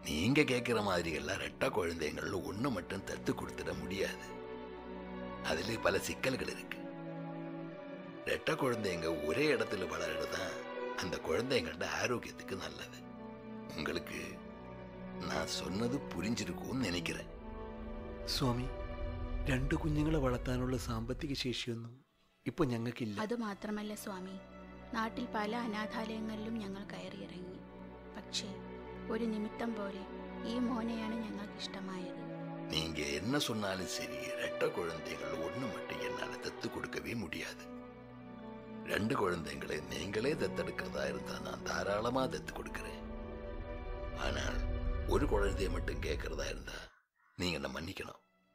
நீங்க கேட்கிற மாதிரி எல்லாம் ரெட்டை குழந்தைங்கள்ல ஒண்ணு மட்டும் தத்து கொடுத்துட முடியாது அதுல பல சிக்கல்கள் இருக்கு ரெட்டை குழந்தைங்க ஒரே இடத்துல வளர்றதுதான் அந்த குழந்தைங்களோட ஆரோக்கியத்துக்கு நல்லது உங்களுக்கு நான் சொன்னது புரிஞ்சிருக்கும்னு நினைக்கிறேன் സ്വാമി രണ്ട് കുഞ്ഞുങ്ങളെ വളർത്താനുള്ള സാമ്പത്തിക ശേഷിയൊന്നും ഇപ്പോൾ ഞങ്ങൾക്കില്ല അതുമാത്രമല്ല സ്വാമി നാട്ടിൽ പല അനാഥാലയങ്ങളിലും ഞങ്ങൾ കയറിയിറങ്ങി പക്ഷേ ഒരു നിമിത്തം പോലെ ഈ മോനെയാണ് ഞങ്ങൾക്ക് ഇഷ്ടമായത് நீங்க என்ன சொன்னாலும் சரி ரெட்டை குழந்தைகள் ஒண்ணு மட்டும் என்னால தத்து கொடுக்கவே முடியாது ரெண்டு குழந்தைங்களை நீங்களே தத்தெடுக்கிறதா இருந்தா நான் தாராளமா தத்து கொடுக்கிறேன் ஆனால் ஒரு குழந்தைய மட்டும் கேட்கறதா இருந்தா நீங்க என்ன மன்னிக்கணும்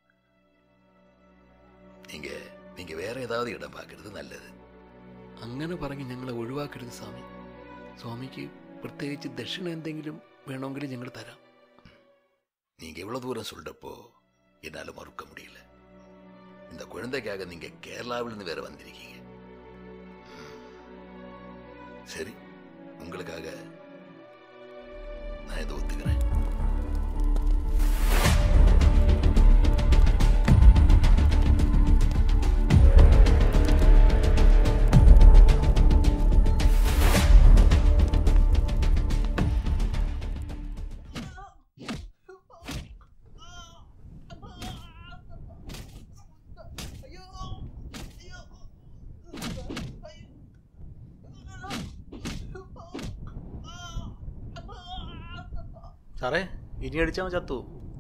நீங்க நீங்க வேற ஏதாவது இடம் பார்க்கறது நல்லது അങ്ങനെ പറഞ്ഞ് ഞങ്ങളെ ഒഴിവാക്കരുത് സ്വാമി സ്വാമിക്ക് പ്രത്യേകിച്ച് ദക്ഷിണ എന്തെങ്കിലും വേണമെങ്കിൽ ഞങ്ങൾ തരാം நீங்க இவ்வளவு தூரம் சொல்றப்போ என்னால மறுக்க முடியல இந்த குழந்தைக்காக நீங்க கேரளாவில இருந்து வேற வந்திருக்கீங்க ம். சரி உங்களுக்காக நான் இதை ஒத்துக்கிறேன் സാറേ ഇനി അടിച്ചാൽ ചത്തു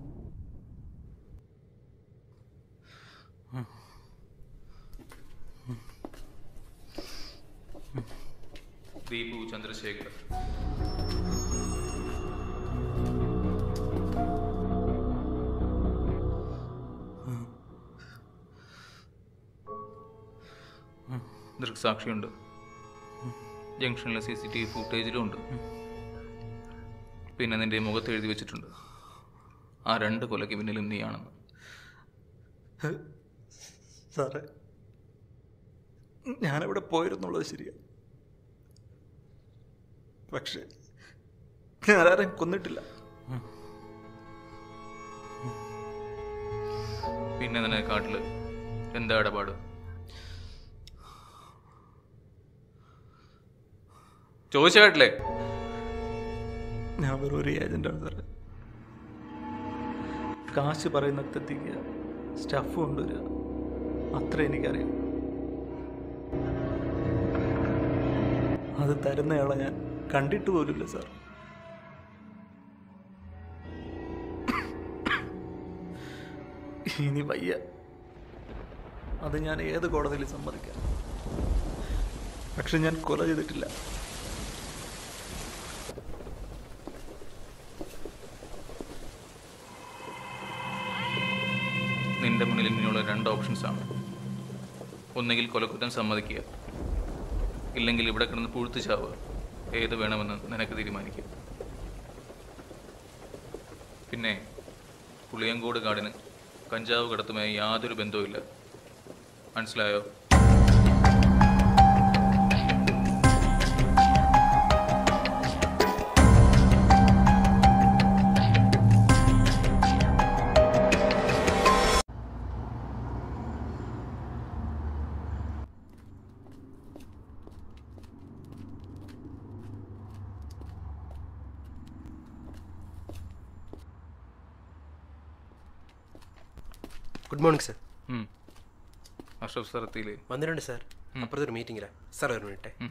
ദീപു ചന്ദ്രശേഖർ ദൃക്സാക്ഷിയുണ്ട് ജംഗ്ഷനിലെ സി സി ടി വി ഫുട്ടേജിലും ഉണ്ട് പിന്നെ നിന്റെ മുഖത്ത് എഴുതി വെച്ചിട്ടുണ്ട് ആ രണ്ട് കൊലയ്ക്ക് പിന്നിലും നീയാണെന്ന് സാറേ ഞാനവിടെ പോയിരുന്നുള്ളത് ശരിയാ പക്ഷേ ഞാൻ ആരെയും കൊന്നിട്ടില്ല പിന്നെ നിന്നെ കാട്ടില് എന്താ ഇടപാട് ചോദിച്ച കേട്ടില്ലേ ഞാൻ വെറും ഒരു ഏജന്റാണ് സാറേ കാശ് പറയുന്നിടത്ത് എത്തിക്കുക സ്റ്റഫ് കൊണ്ടുവരിക അത്ര എനിക്കറിയാം അത് തരുന്നയാളെ ഞാൻ കണ്ടിട്ട് പോലുമില്ല സാർ ഇനി വയ്യ അത് ഞാൻ ഏത് കോടതിയിൽ സമ്മതിക്കാം പക്ഷെ ഞാൻ കൊല ചെയ്തിട്ടില്ല നിന്റെ മുന്നിൽ ഇനിയുള്ള രണ്ട് ഓപ്ഷൻസ് ആണ് ഒന്നുകിൽ കൊലക്കുറ്റം സമ്മതിക്കുക ഇല്ലെങ്കിൽ ഇവിടെ കിടന്ന് പുഴുത്തു ചാവുക ഏത് വേണമെന്ന് നിനക്ക് തീരുമാനിക്കുക പിന്നെ പുളിയങ്കോട് കാടിന് കഞ്ചാവ് കടത്തുമായി യാതൊരു ബന്ധവുമില്ല മനസ്സിലായോ ഗുഡ് മോർണിംഗ് സർ ഉം. അഷ്റഫ് സാർ എത്തിയില്ലേ വന്നിട്ടുണ്ട് സാർ അപ്പുറത്തൊരു മീറ്റിംഗിലാണ് സാർ ഒരു മിനിറ്റ് ഉം.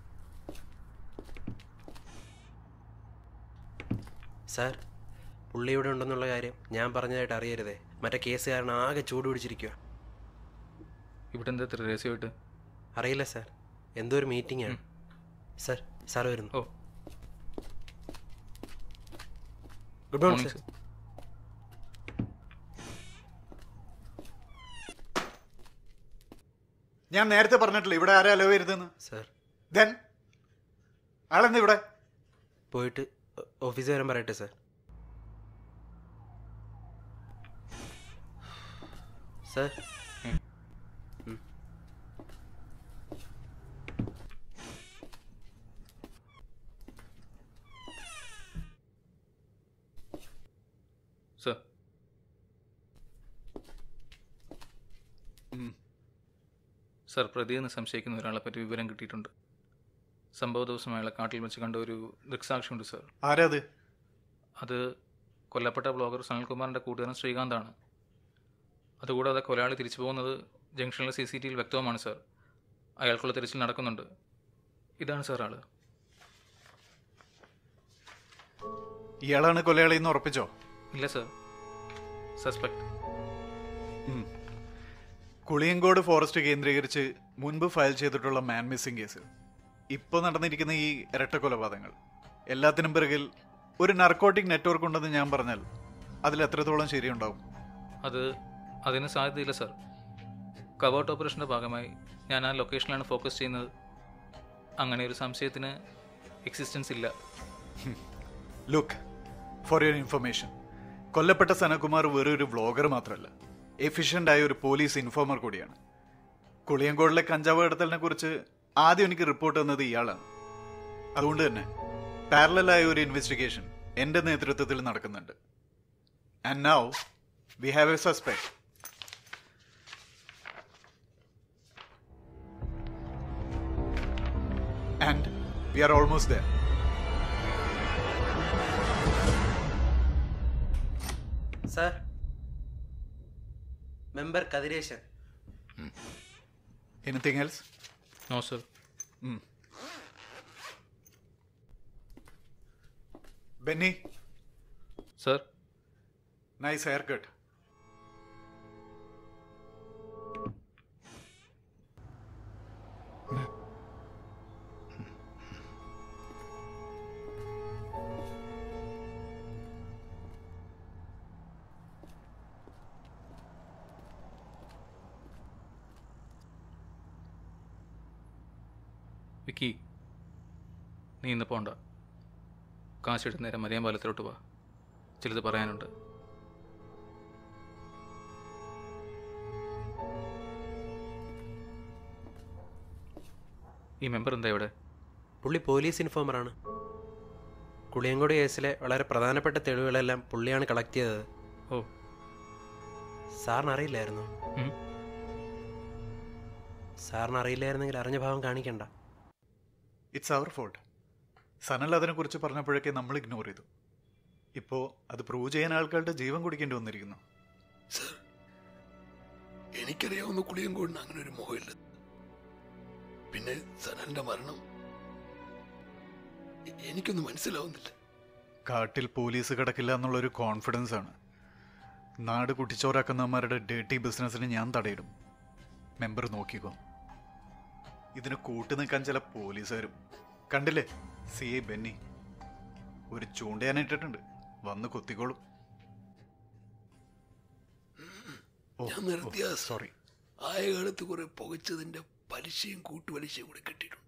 സാർ പുള്ളി ഇവിടെ ഉണ്ടെന്നുള്ള കാര്യം ഞാൻ പറഞ്ഞതായിട്ട് അറിയരുതേ മറ്റേ കേസ് കാരണം ആകെ ചൂട് പിടിച്ചിരിക്കുക ഇവിടെ എന്താ ഇത്ര രഹസ്യമായിട്ട് അറിയില്ല സാർ എന്തോ ഒരു മീറ്റിംഗ് ആണ് സാർ സാർ വരുന്നു oh good morning morning sir sir ഞാൻ നേരത്തെ പറഞ്ഞിട്ടില്ല ഇവിടെ ആരാ അലോ വരുതെന്ന് സാർ ദെൻ ആളെന്താ ഇവിടെ പോയിട്ട് ഓഫീസിൽ വരാൻ പറയട്ടെ സാർ സാർ സർ ഉം. സർ പ്രതിയെന്ന് സംശയിക്കുന്ന ഒരാളെ പറ്റി വിവരം കിട്ടിയിട്ടുണ്ട് സംഭവ ദിവസം അയാളെ കാട്ടിൽ വെച്ച് കണ്ട ഒരു ദൃക്സാക്ഷിയുണ്ട് സർ ആരാത് അത് കൊല്ലപ്പെട്ട ബ്ലോഗർ സനൽകുമാറിൻ്റെ കൂട്ടുകാരൻ ശ്രീകാന്താണ് അതുകൂടാതെ കൊലയാളി തിരിച്ചു പോകുന്നത് ജംഗ്ഷനിലെ സി സി ടി വിയിൽ വ്യക്തവുമാണ് സർ അയാൾക്കുള്ള തിരച്ചിൽ നടക്കുന്നുണ്ട് ഇതാണ് സാർ ആള് ഇയാളാണ് കൊലയാളി എന്ന് ഉറപ്പിച്ചോ ഇല്ല സർ സസ്പെക്ട് കുളിയങ്കോട് ഫോറസ്റ്റ് കേന്ദ്രീകരിച്ച് മുൻപ് ഫയൽ ചെയ്തിട്ടുള്ള മാൻ മിസ്സിംഗ് കേസ് ഇപ്പോൾ നടന്നിരിക്കുന്ന ഈ ഇരട്ട കൊലപാതകങ്ങൾ എല്ലാത്തിനും പിറകിൽ ഒരു നർക്കോട്ടിക് നെറ്റ്വർക്ക് ഉണ്ടെന്ന് ഞാൻ പറഞ്ഞാൽ അതിൽ എത്രത്തോളം ശരിയുണ്ടാവും അത് അതിന് സാധ്യതയില്ല സർ കവേർട്ട് ഓപ്പറേഷൻ്റെ ഭാഗമായി ഞാൻ ആ ലൊക്കേഷനിലാണ് ഫോക്കസ് ചെയ്യുന്നത് അങ്ങനെ ഒരു സംശയത്തിന് എക്സിസ്റ്റൻസ് ഇല്ല ലുക്ക് ഫോർ യുവർ ഇൻഫർമേഷൻ കൊല്ലപ്പെട്ട സനകുമാർ വെറും ഒരു വ്ളോഗർ മാത്രമല്ല എഫിഷ്യൻ്റ് ആയ ഒരു പോലീസ് ഇൻഫോമർ കൂടിയാണ് കുളിയങ്കോടിലെ കഞ്ചാവ് കടത്തലിനെ കുറിച്ച് ആദ്യം എനിക്ക് റിപ്പോർട്ട് തന്നത് ഇയാളാണ് അതുകൊണ്ട് തന്നെ പാരലായ ഒരു ഇൻവെസ്റ്റിഗേഷൻ എൻ്റെ നേതൃത്വത്തിൽ നടക്കുന്നുണ്ട് and now we have a suspect and we are almost there sir member Kathiresan anything else no sir Benny sir nice haircut Vicky നീ ഇന്ന് പോണ്ട കാശെടുത്ത് നേരെ മരിയാൻ പാലത്തിലോട്ട് വാ ചിലത് പറയാനുണ്ട് ഈ മെമ്പർ എന്താ ഇവിടെ പുള്ളി പോലീസ് ഇൻഫോമറാണ് കുളിയങ്കോട് കേസിലെ വളരെ പ്രധാനപ്പെട്ട തെളിവുകളെല്ലാം പുള്ളിയാണ് കളക്ട് ചെയ്തത് ഓ സാറിന് അറിയില്ലായിരുന്നു ഉം. സാറിന് അറിയില്ലായിരുന്നെങ്കിൽ അറിഞ്ഞ ഭാവം കാണിക്കണ്ട ഇറ്റ്സ് അവർ ഫോൾട്ട് സനൽ അതിനെക്കുറിച്ച് പറഞ്ഞപ്പോഴൊക്കെ നമ്മൾ ഇഗ്നോർ ചെയ്തു ഇപ്പോൾ അത് പ്രൂവ് ചെയ്യാൻ ആൾക്കാരുടെ ജീവൻ കുടിക്കേണ്ടി വന്നിരിക്കുന്നു സർ എനിക്കറിയാവുന്ന കുളിയങ്കോടിന് അങ്ങനെ ഒരു മോഹമില്ല പിന്നെ സനലിന്റെ മരണം എ- എനിക്കൊന്നും മനസ്സിലാവുന്നില്ല കാട്ടിൽ പോലീസ് കിടക്കില്ല എന്നുള്ളൊരു കോൺഫിഡൻസ് ആണ് നാട് കുട്ടിച്ചോറാക്കുന്നവന്മാരുടെ ഡേട്ടി ബിസിനസ്സിന് ഞാൻ തടയിടും മെമ്പർ നോക്കിക്കോ ഇതിന് കൂട്ടു നിൽക്കാൻ ചില പോലീസുകാരും കണ്ടില്ലേ സി ഐ ബെന്നി ഒരു ചൂണ്ടയാനിട്ടിട്ടുണ്ട് വന്ന് കുത്തിക്കോളും ഞാൻ നിർത്തിയ സോറി ആയ കാലത്ത് കുറെ പുകച്ചതിന്റെ പലിശയും കൂട്ടുപലിശയും കൂടെ കിട്ടിയിട്ടുണ്ട്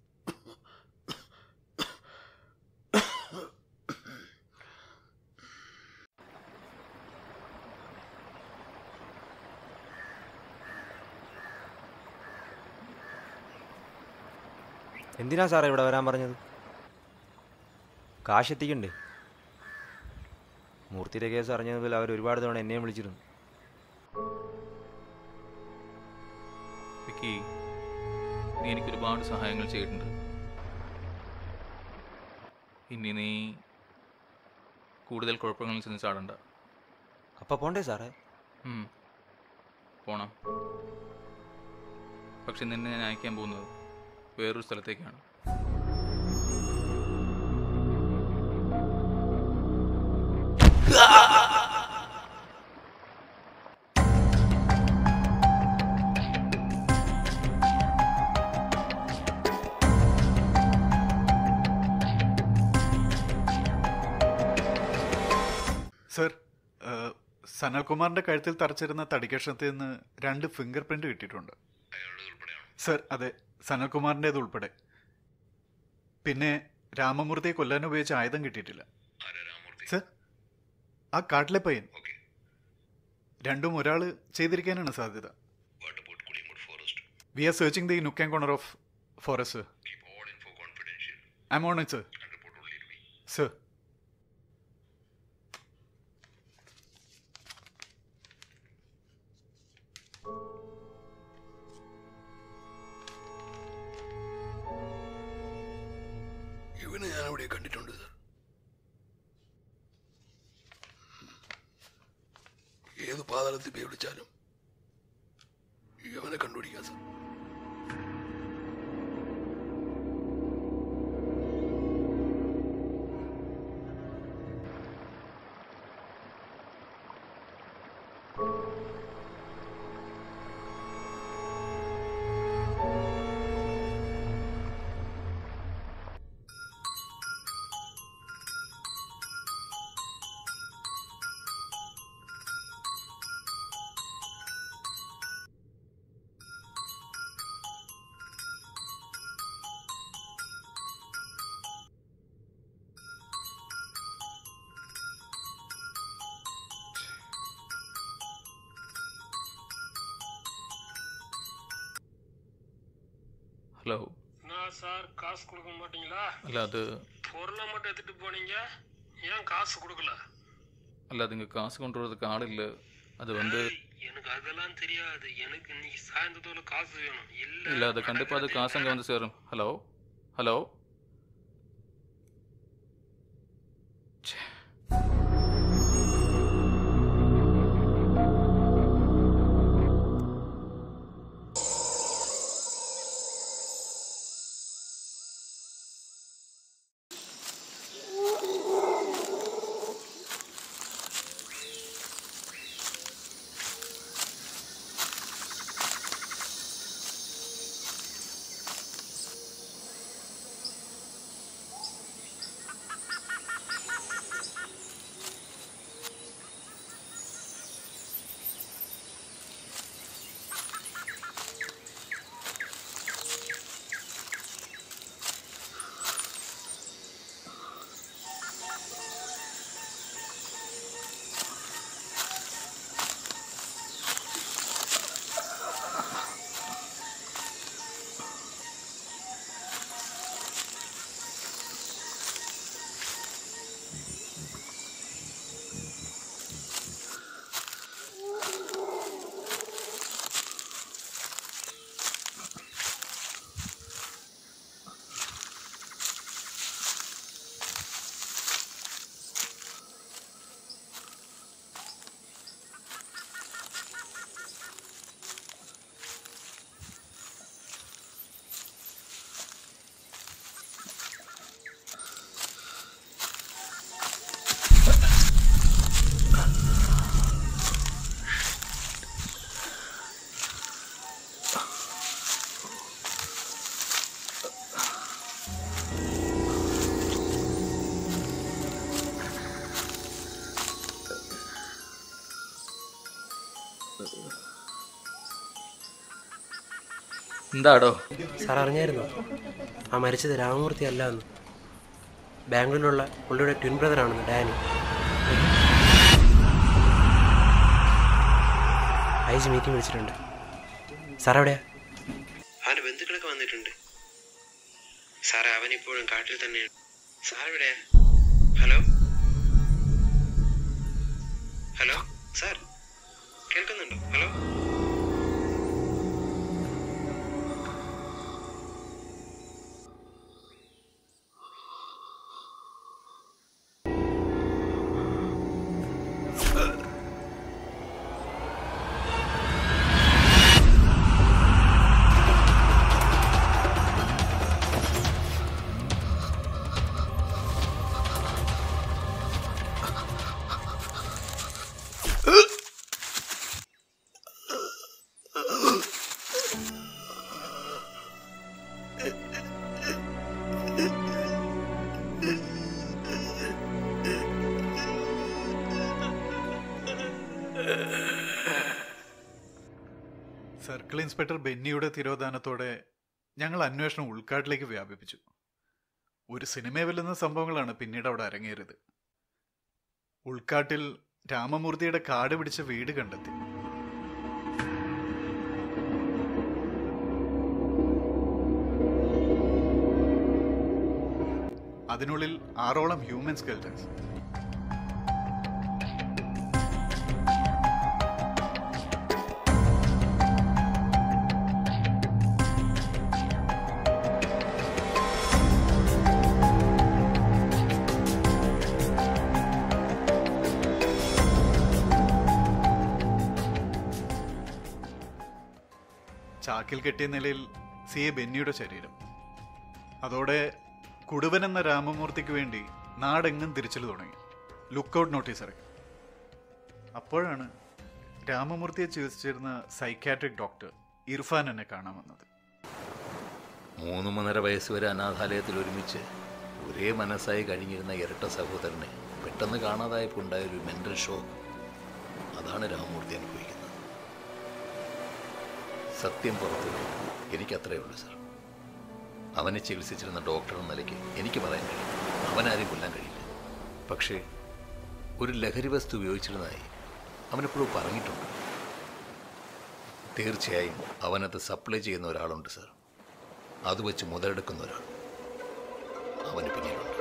എന്തിനാ സാറേ ഇവിടെ വരാൻ പറഞ്ഞത് കാശ് എത്തിക്കണ്ടേ മൂർത്തിയുടെ കേസ് അറിഞ്ഞതിൽ അവർ ഒരുപാട് തവണ എന്നെയും വിളിച്ചിരുന്നു വിക്കി നീ എനിക്ക് ഒരുപാട് സഹായങ്ങൾ ചെയ്തിട്ടുണ്ട് ഇനി നീ കൂടുതൽ കുഴപ്പങ്ങളിൽ ചെന്ന് ചാടണ്ട അപ്പം പോണ്ടേ സാറേ ഉം. പോണം പക്ഷെ നിന്നെ ഞാൻ അയക്കാൻ പോകുന്നത് വേറൊരു സ്ഥലത്തേക്കാണ് സർ സനൽകുമാറിന്റെ കഴുത്തിൽ തറച്ചിരുന്ന തടിക്കഷണത്തിൽ നിന്ന് രണ്ട് ഫിംഗർ പ്രിന്റ് കിട്ടിയിട്ടുണ്ട് സർ അതെ സനൽകുമാറിൻ്റേത് ഉൾപ്പെടെ പിന്നെ രാമമൂർത്തിയെ കൊല്ലാൻ ഉപയോഗിച്ച ആയുധം കിട്ടിയിട്ടില്ല സർ ആ കാട്ടിലെ പയ്യൻ രണ്ടും ഒരാൾ ചെയ്തിരിക്കാനാണ് സാധ്യത we are searching the nook and corner of forest I'm on it sir sir ഏത് പാതാളത്തിൽ പോയി വിളിച്ചാലും അവനെ കണ്ടുപിടിക്കാം സാർ ஹலோ நான் சார் காசு கொடுக்க மாட்டீங்களா அல்ல அது பொருளை மட்டும் எடுத்துட்டு போனீங்க ஏன் காசு கொடுக்கல அல்ல அது இங்கே காசு கொண்டு வரதுக்கு ஆள் இல்லை அது வந்து ஏய், எனக்கு அதெல்லாம் தெரியாது எனக்கு இன்னைக்கு சாயந்தரத்தோட காசு வேணும் இல்ல இல்லை அது கண்டிப்பாக அது காசு அங்கே வந்து சேரும் ஹலோ ஹலோ എന്താടോ സാർ അറിഞ്ഞായിരുന്നോ ആ മരിച്ചത് രാമമൂർത്തി അല്ല എന്ന് ബാംഗ്ലൂരിലുള്ള പുള്ളിയുടെ ട്വിൻ ബ്രദറാണെന്ന് ഡാനി ഐ ജി മീറ്റിംഗ് വിളിച്ചിട്ടുണ്ട് സാർ എവിടെയാ അവൻ്റെ ബന്ധുക്കളൊക്കെ വന്നിട്ടുണ്ട് സാറേ അവൻ ഇപ്പോഴും കാട്ടിൽ തന്നെയാണ് സാർ എവിടെയാ ഹലോ ഹലോ സാർ കേൾക്കുന്നുണ്ടോ ഹലോ സർക്കിൾ ഇൻസ്പെക്ടർ ബെന്നിയുടെ തിരോധാനത്തോടെ ഞങ്ങൾ അന്വേഷണം ഉൾക്കാട്ടിലേക്ക് വ്യാപിപ്പിച്ചു ഒരു സിനിമയെ വെല്ലുന്ന സംഭവങ്ങളാണ് പിന്നീട് അവിടെ അരങ്ങേറിയത് ഉൾക്കാട്ടിൽ രാമമൂർത്തിയുടെ കാട് പിടിച്ച വീട് കണ്ടെത്തി അതിനുള്ളിൽ ആറോളം ഹ്യൂമൻ സ്കെൽറ്റൻസ് ചാക്കിൽ കെട്ടിയ നിലയിൽ സി എ ബെന്നിയുടെ ശരീരം അതോടെ കുടുവൻ എന്ന രാമമൂർത്തിക്ക് വേണ്ടി നാടെങ്ങും തിരിച്ചൽ തുടങ്ങി ലുക്കൗട്ട് നോട്ടീസ് ഇറങ്ങി അപ്പോഴാണ് രാമമൂർത്തിയെ ചികിത്സിച്ചിരുന്ന സൈക്യാട്രിക് ഡോക്ടർ ഇർഫാൻ എന്നെ കാണാൻ വന്നത് മൂന്ന് മൂന്നര വയസ്സ് വരെ അനാഥാലയത്തിൽ ഒരുമിച്ച് ഒരേ മനസ്സായി കഴിഞ്ഞിരുന്ന ഇരട്ട സഹോദരനെ പെട്ടെന്ന് കാണാതായപ്പോൾ ഉണ്ടായ ഒരു മെന്റൽ ഷോക്ക് അതാണ് രാമമൂർത്തി അനുഭവിക്കുന്നത് സത്യം പുറത്തു വരും എനിക്കത്രയേ ഉള്ളൂ സർ അവനെ ചികിത്സിച്ചിരുന്ന ഡോക്ടർ എന്ന നിലയ്ക്ക് എനിക്ക് പറയാൻ കഴിയും അവനാരും കൊല്ലാൻ കഴിയില്ല പക്ഷേ ഒരു ലഹരി വസ്തു ഉപയോഗിച്ചിരുന്നതായി അവനെപ്പോഴും പറഞ്ഞിട്ടുണ്ട് തീർച്ചയായും അവനത് സപ്ലൈ ചെയ്യുന്ന ഒരാളുണ്ട് സർ അത് വെച്ച് മുതലെടുക്കുന്ന ഒരാൾ അവന് പിന്നിലുണ്ട്